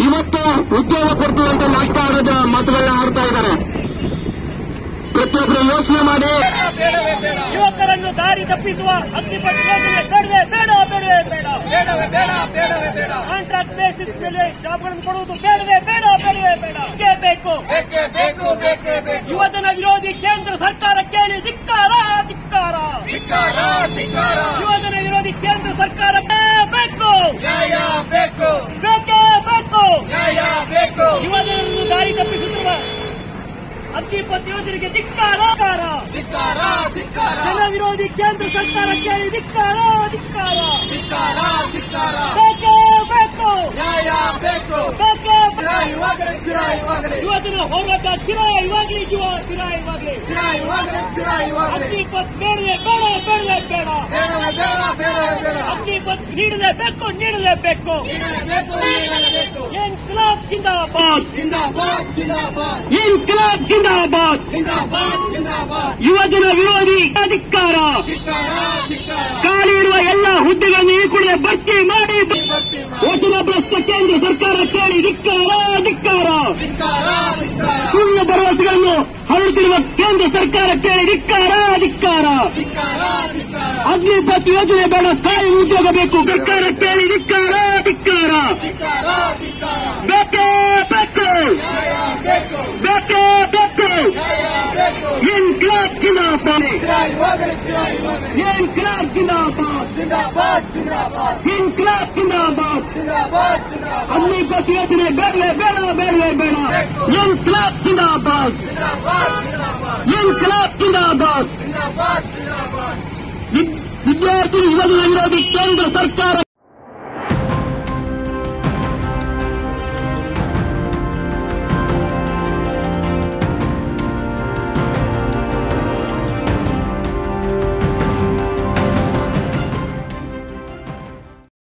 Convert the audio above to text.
ಇವತ್ತು ಉದ್ಯೋಗ ಕೊಡ್ತೀವಿ ಅಂತ ನಾಟಕ ಆಡೋದ ಮಾತುಗಳನ್ನ ಆಡ್ತಾ ಇದ್ದಾರೆ ಪ್ರತಿಯೊಬ್ಬರು ಯೋಚನೆ ಮಾಡಿ ಯುವಕರನ್ನು ದಾರಿ ತಪ್ಪಿಸುವ ಅಗ್ನಿಪಥ ಯೋಜನೆ ಬೇಡವೇ ಬೇಡ ಬೇಡವೇ ಬೇಡ ಬೇಡವೇ ಬೇಡ ಬೇಡವೇ ಬೇಡ ಕಾಂಟ್ರಾಕ್ಟ್ ಬೇಸಿಸ್ ಮೇಲೆ ಜಾಬ್ಗಳನ್ನು ಕೊಡುವುದು ಬೇಡವೇ ಬೇಡ ಬೇಡವೇ ಬೇಡ ಬೇಕೇ ಬೇಕು ಬೇಕೇ ಬೇಕು ಬೇಕೇ ಬೇಕು ಯುವಜನ ವಿರೋಧಿ ಕೇಂದ್ರ ಸರ್ಕಾರ ಕೇಳಿ ಧಿಕ್ಕಾರ ಧಿಕ್ಕಾರ ಧಿಕ್ಕಾರ ಧಿಕ್ಕಾರ ಯುವಜನ ವಿರೋಧಿ ಕೇಂದ್ರ ಸರ್ಕಾರ ಬೇಕು ನ್ಯಾಯ ಬೇಕು ಬೇಕೇ ಬೇಕು ನ್ಯಾಯ ಬೇಕು ಯುವಜನರನ್ನು ದಾರಿ ತಪ್ಪಿಸುತ್ತಿರುವ ಅಗ್ನಿಪಥ ಯೋಜನೆಗೆ ಧಿಕ್ಕಾರ ಧಿಕ್ಕಾರ. ಧಿಕ್ಕಾರ ಧಿಕ್ಕಾರ ಜನ ವಿರೋಧಿ ಕೇಂದ್ರ ಸರ್ಕಾರ ಕೇಳಿ ಧಿಕ್ಕಾರ ಧಿಕ್ಕಾರ ಧಿಕ್ಕಾರ ಧಿಕ್ಕಾರ ಬೇಕೇ ಬೇಕು ನ್ಯಾಯ ಬೇಕು ಬೇಕೇ ಬೇಕು. ಚಿರಾಯುವಾಗಲೇ ಚಿರಾಯುವಾಗಲೇ ಯುವಜನ ಹೋರಾಟ ಚಿರಾಯವಾಗಲಿ ಯುವ ಚಿರಾಯವಾಗಲಿ ಚಿರಾಯುವಾಗಲೇ ಚಿರಾಯುವಾಗಲೇ ಅಗ್ನಿಪಥ್ ಬೇಡವೇ ಬೇಡ ಬೇಡವೇ ಬೇಡ ಬೇಡವೇ ಬೇಡ ಬೇಡವೇ ಬೇಡ ಅಗ್ನಿಪಥ್ ನೀಡಲೇಬೇಕು ನೀಡಲೇಬೇಕು ನೀಡಲೇಬೇಕು ನೀಡಲೇಬೇಕು ಇನ್ಕ್ಲಾಬ್ ಜಿಂದಾಬಾದ್ ಜಿಂದಾಬಾದ್ ಜಿಂದಾಬಾದ್ ಇನ್ಕ್ಲಾಬ್ ಜಿಂದಾಬಾದ್ ಜಿಂದಾಬಾದ್ ಜಿಂದಾಬಾದ್ ಯುವಜನ ವಿರೋಧಿ ಅಧಿಕಾರ ಧಿಕ್ಕಾರ ಧಿಕ್ಕಾರ ಖಾಲಿ ಇರುವ ಎಲ್ಲ ಹುದ್ದೆಗಳನ್ನು ಈ ಕೂಡಲೇ ಭರ್ತಿ ಮಾಡಿ ಭರ್ತಿ ಮಾಡಿ. ವಚನ ಭ್ರಷ್ಟ ಕೇಂದ್ರ ಸರ್ಕಾರ ಕೇಳಿ ಧಿಕ್ಕಾರ ಧಿಕ್ಕಾರ ಧಿಕ್ಕಾರ ಧಿಕ್ಕಾರ ಸುಳ್ಳು ಭರವಸೆಗಳನ್ನು ಹರಡುತ್ತಿರುವ ಕೇಂದ್ರ ಸರ್ಕಾರ ಕೇಳಿ ಧಿಕ್ಕಾರ ಧಿಕ್ಕಾರ ಧಿಕ್ಕಾರ ಧಿಕ್ಕಾರ ಅಗ್ನಿಪಥ್ ಯೋಜನೆ ಬೇಡ ಖಾಲಿ ಉದ್ಯೋಗ ಬೇಕು ಸರ್ಕಾರ ಕೇಳಿ ಧಿಕ್ಕಾರ ಧಿಕ್ಕಾರ ಧಿಕ್ಕಾರ ಧಿಕ್ಕಾರ ಬೇಕೇ ಬೇಕು ಬೇಕು ಬೇಕೇ ಬೇಕು ನ್ಯಾಯ ಬೇಕು ಇನ್ಕ್ಲಾಬ್ ಜಿಂದಾಬಾದ್ ಚಿರಾಯುವಾಗಲೇ ಚಿರಾಯುವಾಗಲೇ ಇನ್ಕ್ಲಾಬ್ ಜಿಂದಾಬಾದ್ ಜಿಂದಾಬಾದ್ ಜಿಂದಾಬಾದ್ ಇನ್ಕ್ಲಾಬ್ ಜಿಂದಾಬಾದ್ ಜಿಂದಾಬಾದ್ ಜಿಂದಾಬಾದ್ ಅಗ್ನಿಪಥ್ ಯೋಜನೆ ಬೇಡವೇ ಬೇಡ ಬೇಡವೇ ಬೇಡ ಇನ್ಕ್ಲಾಬ್ ಜಿಂದಾಬಾದ್ ಜಿಂದಾಬಾದ್ ಜಿಂದಾಬಾದ್ ಇನ್ಕ್ಲಾಬ್ ಜಿಂದಾಬಾದ್ ಜಿಂದಾಬಾದ್ ಜಿಂದಾಬಾದ್ ವಿದ್- ವಿದ್ಯಾರ್ಥಿ ಯುವಜನ ವಿರೋಧಿ ಕೇಂದ್ರ ಸರ್ಕಾರ